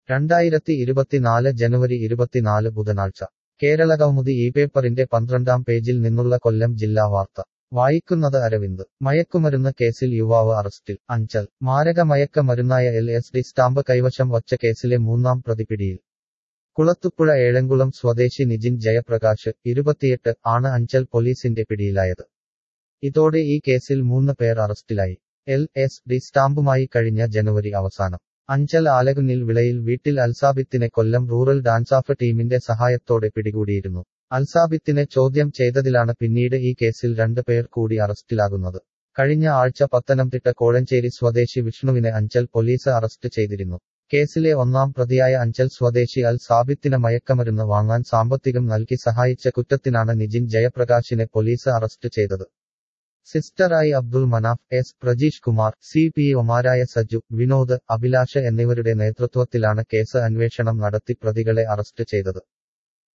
രണ്ടായിരത്തി ഇരുപത്തിനാല് ജനുവരി ഇരുപത്തിനാല് ബുധനാഴ്ച കേരള കൗമുദി ഈ പേപ്പറിന്റെ പന്ത്രണ്ടാം പേജിൽ നിന്നുള്ള കൊല്ലം ജില്ലാ വാർത്ത വായിക്കുന്നത് അരവിന്ദ് മയക്കുമരുന്ന് കേസിൽ യുവാവ് അറസ്റ്റിൽ അഞ്ചൽ മാരക മയക്കമരുന്നായ എൽ എസ് ഡി സ്റ്റാമ്പ് കൈവശം വച്ച കേസിലെ മൂന്നാം പ്രതി പിടിയിൽ കുളത്തുപുഴ ഏഴംകുളം സ്വദേശി നിജിൻ ജയപ്രകാശ് ഇരുപത്തിയെട്ട് ആണ് അഞ്ചൽ പോലീസിന്റെ പിടിയിലായത് ഇതോടെ ഈ കേസിൽ മൂന്ന് പേർ അറസ്റ്റിലായി എൽ എസ് ഡി സ്റ്റാമ്പുമായി കഴിഞ്ഞ ജനുവരി അവസാനം അഞ്ചൽ ആലകുന്നിൽ വിളയിൽ വീട്ടിൽ അൽസാബിത്തിനെ കൊല്ലം റൂറൽ ഡാൻസാഫ് ടീമിന്റെ സഹായത്തോടെ പിടികൂടിയിരുന്നു അൽസാബിത്തിനെ ചോദ്യം ചെയ്തതിലാണ് പിന്നീട് ഈ കേസിൽ രണ്ട് പേർ കൂടി അറസ്റ്റിലാകുന്നത് കഴിഞ്ഞ ആഴ്ച പത്തനംതിട്ട കോഴഞ്ചേരി സ്വദേശി വിഷ്ണുവിനെ അഞ്ചൽ പോലീസ് അറസ്റ്റ് ചെയ്തിരുന്നു കേസിലെ ഒന്നാം പ്രതിയായ അഞ്ചൽ സ്വദേശി അൽ സാബിത്തിന് മയക്കമരുന്ന് വാങ്ങാൻ സാമ്പത്തികം നൽകി സഹായിച്ച കുറ്റത്തിനാണ് നിജിൻ ജയപ്രകാശിനെ പോലീസ് അറസ്റ്റ് ചെയ്തത് സിസ്റ്ററായി Abdul Manaf S Prajeesh Kumar C P ഒമാരായ സജു വിനോദ് അഭിലാഷ് എന്നിവരുടെ നേതൃത്വത്തിലാണ് കേസ് അന്വേഷണം നടത്തി പ്രതികളെ അറസ്റ്റ് ചെയ്തത്